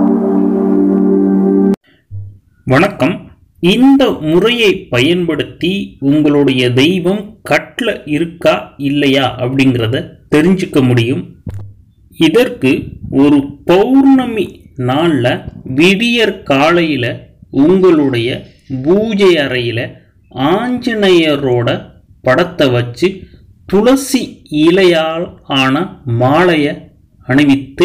வணக்கம் இந்த முறையை பயன்படுத்தி உங்களுடைய தெய்வம் கட்டில் இருக்கா இல்லையா அப்படிங்கிறத தெரிஞ்சுக்க முடியும் இதற்கு ஒரு பௌர்ணமி நாளில் விடியற் காலையில் உங்களுடைய பூஜை அறையில் ஆஞ்சநேயரோட படத்தை வச்சு துளசி இலையால் ஆன மாலையை அணிவித்து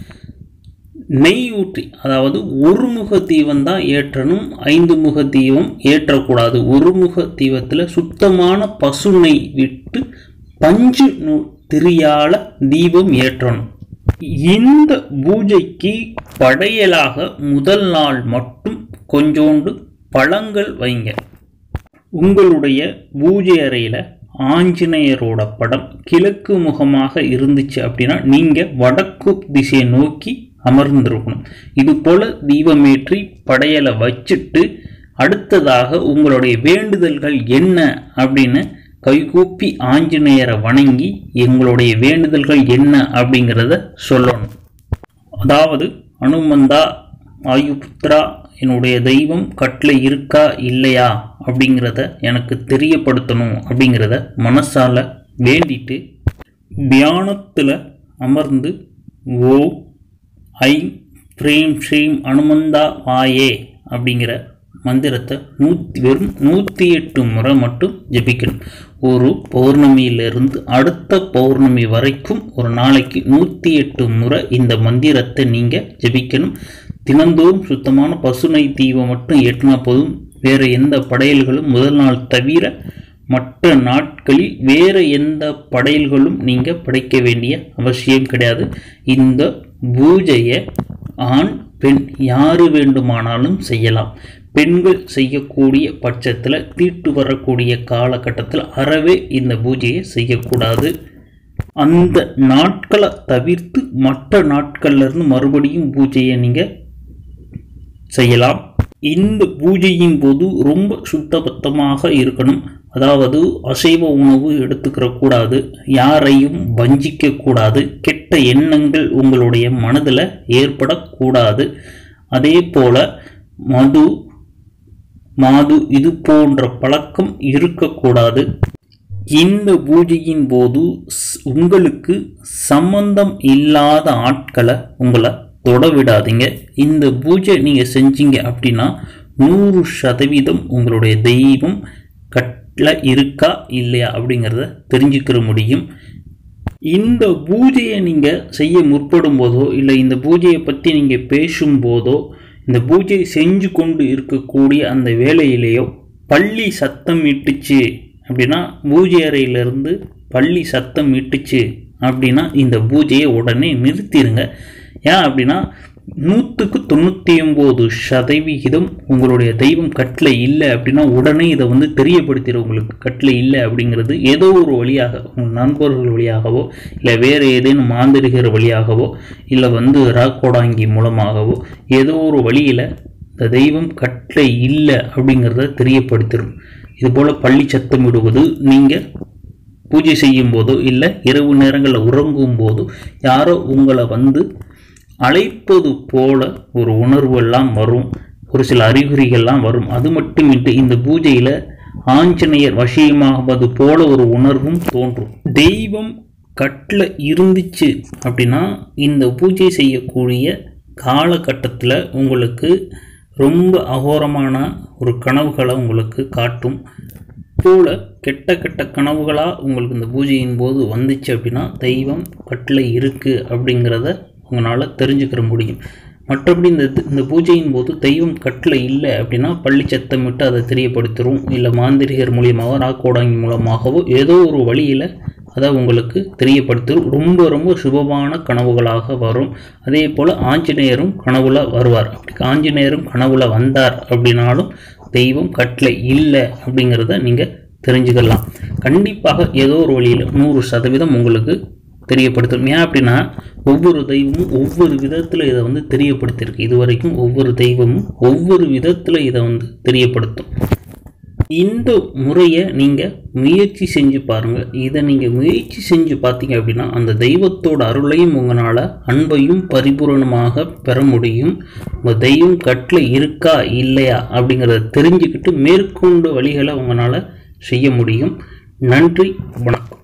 நெய் ஊற்றி அதாவது ஒரு முக தீபம் தான் ஏற்றணும் ஐந்து முக தீபம் ஏற்றக்கூடாது ஒரு முக தீபத்தில் சுத்தமான பசு நெய் விட்டு பஞ்சு நூ திரியால தீபம் ஏற்றணும் இந்த பூஜைக்கு படையலாக முதல் நாள் மட்டும் கொஞ்சோண்டு பழங்கள் வைங்க உங்களுடைய பூஜை அறையில் ஆஞ்சநேயரோட படம் கிழக்கு முகமாக இருந்துச்சு அப்படின்னா நீங்கள் வடக்கு திசையை நோக்கி அமர்ந்திருக்கணும் இது போல் தீபமேற்றி படையலை வச்சுட்டு அடுத்ததாக உங்களுடைய வேண்டுதல்கள் என்ன அப்படின்னு கைகூப்பி ஆஞ்சநேயரை வணங்கி எங்களுடைய வேண்டுதல்கள் என்ன அப்படிங்கிறத சொல்லணும் அதாவது அனுமந்தா ஆயுபுத்ரா என்னுடைய தெய்வம் கட்டில் இருக்கா இல்லையா அப்படிங்கிறத எனக்கு தெரியப்படுத்தணும் அப்படிங்கிறத மனசால வேண்டிட்டு தியானத்தில் அமர்ந்து ஓ ஐ ஃப்ரீம் ஸ்ரீம் அனுமந்தா வாயே அப்படிங்கிற மந்திரத்தை நூற்றி வெறும் நூற்றி எட்டு முறை மட்டும் ஜெபிக்கணும் ஒரு பௌர்ணமியிலிருந்து அடுத்த பௌர்ணமி வரைக்கும் ஒரு நாளைக்கு நூற்றி எட்டு முறை இந்த மந்திரத்தை நீங்கள் ஜெபிக்கணும் தினந்தோறும் சுத்தமான பசுனை தீபம் மட்டும் ஏற்றினா போதும் வேறு எந்த படையல்களும் முதல் நாள் தவிர மற்ற நாட்களில் வேறு எந்த படையல்களும் நீங்கள் படைக்க வேண்டிய அவசியம் கிடையாது இந்த பூஜையை ஆண் பெண் யாரு வேண்டுமானாலும் செய்யலாம் பெண்கள் செய்யக்கூடிய பட்சத்தில் தீட்டு வரக்கூடிய காலகட்டத்தில் அறவே இந்த பூஜையை செய்யக்கூடாது அந்த நாட்களை தவிர்த்து மற்ற நாட்கள்ல இருந்து மறுபடியும் பூஜையை நீங்கள் செய்யலாம் இந்த பூஜையின் போது ரொம்ப சுத்தபத்தமாக இருக்கணும் அதாவது அசைவ உணவு எடுத்துக்கிற கூடாது யாரையும் வஞ்சிக்க கூடாது கெட்ட எண்ணங்கள் உங்களுடைய மனதில் ஏற்படக்கூடாது அதே போல மது மாது இது போன்ற பழக்கம் இருக்கக்கூடாது இந்த பூஜையின் போது ஸ்- உங்களுக்கு சம்பந்தம் இல்லாத ஆட்களை உங்களை தொட விடாதீங்க இந்த பூஜை நீங்கள் செஞ்சீங்க அப்படின்னா நூறு சதவீதம் உங்களுடைய தெய்வம் கட்டில் இருக்கா இல்லையா அப்படிங்கிறத தெரிஞ்சுக்கிற முடியும் இந்த பூஜையை நீங்கள் செய்ய முற்படும் போதோ இல்லை இந்த பூஜையை பற்றி நீங்கள் பேசும்போதோ இந்த பூஜை செஞ்சு கொண்டு இருக்கக்கூடிய அந்த வேலையிலேயோ பள்ளி சத்தம் இட்டுச்சு அப்படின்னா பூஜை அறையிலிருந்து பள்ளி சத்தம் இட்டுச்சு அப்படின்னா இந்த பூஜையை உடனே நிறுத்திடுங்க ஏன் அப்படின்னா நூற்றுக்கு தொண்ணூற்றி ஒம்பது சதவிகிதம் உங்களுடைய தெய்வம் கட்டில் இல்லை அப்படின்னா உடனே இதை வந்து தெரியப்படுத்திடும் உங்களுக்கு கட்டில் இல்லை அப்படிங்கிறது ஏதோ ஒரு வழியாக உங்கள் நண்பர்கள் வழியாகவோ இல்லை வேறு ஏதேனும் மாந்திரிகர் வழியாகவோ இல்லை வந்து ராக்கோடாங்கி மூலமாகவோ ஏதோ ஒரு வழியில் இந்த தெய்வம் கட்டில் இல்லை அப்படிங்கிறத தெரியப்படுத்திடும் இதுபோல் பள்ளி சத்தம் விடுவது நீங்கள் பூஜை செய்யும் போதோ இல்லை இரவு நேரங்களில் உறங்கும் போதோ யாரோ உங்களை வந்து அழைப்பது போல ஒரு உணர்வு எல்லாம் வரும் ஒரு சில அறிகுறிகள்லாம் வரும் அது மட்டுமின்றி இந்த பூஜையில் ஆஞ்சநேயர் வசியமாவது போல ஒரு உணர்வும் தோன்றும் தெய்வம் கட்டில் இருந்துச்சு அப்படின்னா இந்த பூஜை செய்யக்கூடிய காலகட்டத்தில் உங்களுக்கு ரொம்ப அகோரமான ஒரு கனவுகளை உங்களுக்கு காட்டும் போல கெட்ட கெட்ட கனவுகளாக உங்களுக்கு இந்த பூஜையின் போது வந்துச்சு அப்படின்னா தெய்வம் கட்டில் இருக்குது அப்படிங்கிறத உங்களால் தெரிஞ்சுக்கிற முடியும் மற்றபடி இந்த இந்த பூஜையின் போது தெய்வம் கட்டில் இல்லை அப்படின்னா பள்ளி சத்தமிட்டு அதை தெரியப்படுத்திடும் இல்லை மாந்திரிகர் மூலியமாகவோ ராக்கோடாங்கி மூலமாகவோ ஏதோ ஒரு வழியில் அதை உங்களுக்கு தெரியப்படுத்திடும் ரொம்ப ரொம்ப சுபமான கனவுகளாக வரும் அதே போல் ஆஞ்சநேயரும் கனவுல வருவார் அப்படி ஆஞ்சநேயரும் கனவுல வந்தார் அப்படின்னாலும் தெய்வம் கட்டில் இல்லை அப்படிங்கிறத நீங்கள் தெரிஞ்சுக்கலாம் கண்டிப்பாக ஏதோ ஒரு வழியில் நூறு சதவீதம் உங்களுக்கு தெரியப்படுத்தும் ஏன் அப்படின்னா ஒவ்வொரு தெய்வமும் ஒவ்வொரு விதத்தில் இதை வந்து தெரியப்படுத்தியிருக்கு இது வரைக்கும் ஒவ்வொரு தெய்வமும் ஒவ்வொரு விதத்தில் இதை வந்து தெரியப்படுத்தும் இந்த முறையை நீங்கள் முயற்சி செஞ்சு பாருங்கள் இதை நீங்கள் முயற்சி செஞ்சு பார்த்தீங்க அப்படின்னா அந்த தெய்வத்தோட அருளையும் உங்களால் அன்பையும் பரிபூரணமாக பெற முடியும் உங்கள் தெய்வம் கட்டில் இருக்கா இல்லையா அப்படிங்கிறத தெரிஞ்சுக்கிட்டு மேற்கொண்டு வழிகளை உங்களால் செய்ய முடியும் நன்றி வணக்கம்